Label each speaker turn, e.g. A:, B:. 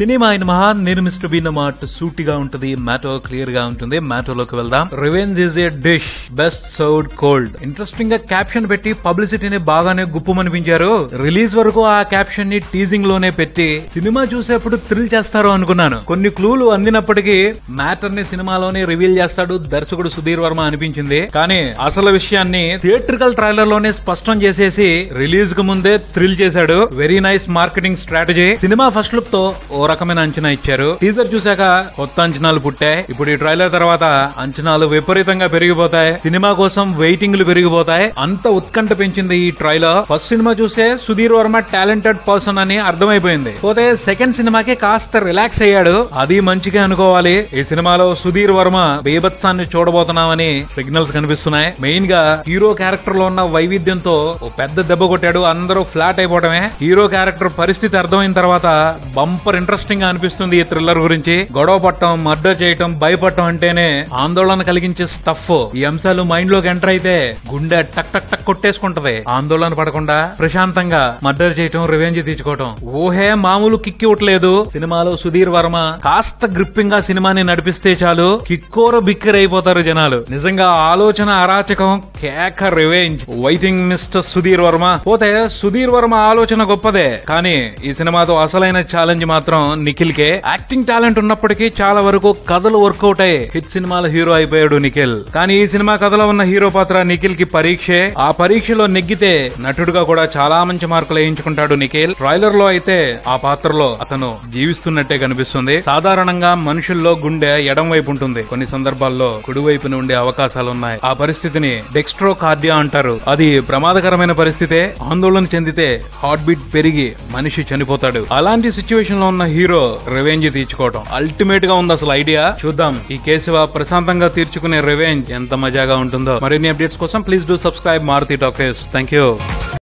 A: cinema అయిన మహా నేను మిస్టర్ బీన్ మాట సూటిగా ఉంటది మ్యాటో క్లియర్ గా ఉంటుంది మ్యాటోలోకి వెళ్దాం revenge is a dish best served cold interesting గా క్యాప్షన్ పెట్టి పబ్లిసిటీని బాగానే గుప్పమనిపించారు రిలీజ్ వరకు ఆ క్యాప్షన్ ని టీజింగ్ లోనే పెట్టి సినిమా చూసేప్పుడు థ్రిల్ చేస్తారు అనుకున్నాను కొన్ని క్లూలు అందినప్పటికీ మ్యాటర్ ని సినిమాలోనే రివీల్ చేస్తాడు దర్శకుడు సుధీర్ వర్మ అనిపించింది కానీ అసలు విషయాన్ని థియేట్రికల్ ట్రైలర్ లోనే స్పష్టం చేసేసి రిలీజ్ కు ముందే థ్రిల్ చేశాడు వెరీ నైస్ మార్కెటింగ్ స్ట్రాటజీ సినిమా ఫస్ట్ లుక్ తో ఓ రకమైన అంచనా ఇచ్చారు టీజర్ చూశాక కొత్త అంచనాలు పుట్టాయి ఇప్పుడు ఈ ట్రైలర్ తర్వాత అంచనాలు విపరీతంగా పెరిగిపోతాయి సినిమా కోసం వెయిటింగ్లు పెరిగిపోతాయి అంత ఉత్కంఠ పెంచింది ఈ ట్రైలర్ ఫస్ట్ సినిమా చూస్తే సుధీర్ వర్మ టాలెంటెడ్ పర్సన్ అని అర్థమైపోయింది పోతే సెకండ్ సినిమాకి కాస్త రిలాక్స్ అయ్యాడు అది మంచిగా అనుకోవాలి ఈ సినిమాలో సుధీర్ వర్మ బీభత్సాన్ని చూడబోతున్నామని సిగ్నల్స్ కనిపిస్తున్నాయి మెయిన్ గా హీరో క్యారెక్టర్ లో ఉన్న వైవిధ్యంతో ఓ పెద్ద దెబ్బ కొట్టాడు అందరూ ఫ్లాట్ అయిపోవడమే హీరో క్యారెక్టర్ పరిస్థితి అర్థమైన తర్వాత బంపర్ ఇంట్రెస్టింగ్ గా అనిపిస్తుంది ఈ థ్రిల్లర్ గురించి గొడవ పట్టడం మర్డర్ చేయటం భయపడటం అంటేనే ఆందోళన కలిగించే స్టఫ్ ఈ అంశాలు మైండ్ లోకి ఎంటర్ అయితే గుండె టక్ టక్ టక్ కొట్టేసుకుంటది ఆందోళన పడకుండా ప్రశాంతంగా మర్డర్ చేయటం రివెంజ్ తీసుకోవటం ఊహే మామూలు కిక్ ఇవ్వట్లేదు సినిమాలో సుధీర్ వర్మ కాస్త గ్రిప్పింగ్ గా సినిమాని నడిపిస్తే చాలు కిక్కోర బిక్కర్ అయిపోతారు జనాలు నిజంగా ఆలోచన అరాచకం కేక revenge waiting mister Sudheer Varma పోతే సుధీర్ వర్మ ఆలోచన గొప్పదే కానీ ఈ సినిమాతో అసలైన ఛాలెంజ్ మాత్రం నిఖిల్ కే యాక్టింగ్ టాలెంట్ ఉన్నప్పటికీ చాలా వరకు కథలు వర్కౌట్ అయ్యి హిట్ సినిమాల హీరో అయిపోయాడు నిఖిల్ కానీ ఈ సినిమా కథలో ఉన్న హీరో పాత్ర నిఖిల్ కి పరీక్షే ఆ పరీక్షలో నెగ్గితే నటుడుగా కూడా చాలా మంచి మార్కులు వేయించుకుంటాడు నిఖిల్ ట్రైలర్ లో అయితే ఆ పాత్రలో అతను జీవిస్తున్నట్టే కనిపిస్తుంది సాధారణంగా మనుషుల్లో గుండె ఎడం వైపు ఉంటుంది కొన్ని సందర్భాల్లో కుడి వైపున ఉండే అవకాశాలున్నాయి ఆ పరిస్థితిని డెక్స్ట్రో కార్డియా అంటారు అది ప్రమాదకరమైన పరిస్థితే ఆందోళన చెందితే హార్ట్ బీట్ పెరిగి మనిషి చనిపోతాడు అలాంటి సిచ్యువేషన్ లో ఉన్న హీరో రివెంజ్ తీర్చుకోవటం అల్టిమేట్ గా ఉంది అసలు ఐడియా చూద్దాం ఈ కేశవ ప్రశాంతంగా తీర్చుకునే రివెంజ్ ఎంత మజాగా ఉంటుందో మరిన్ని అప్డేట్స్ కోసం please do subscribe Maruthi talkies thank you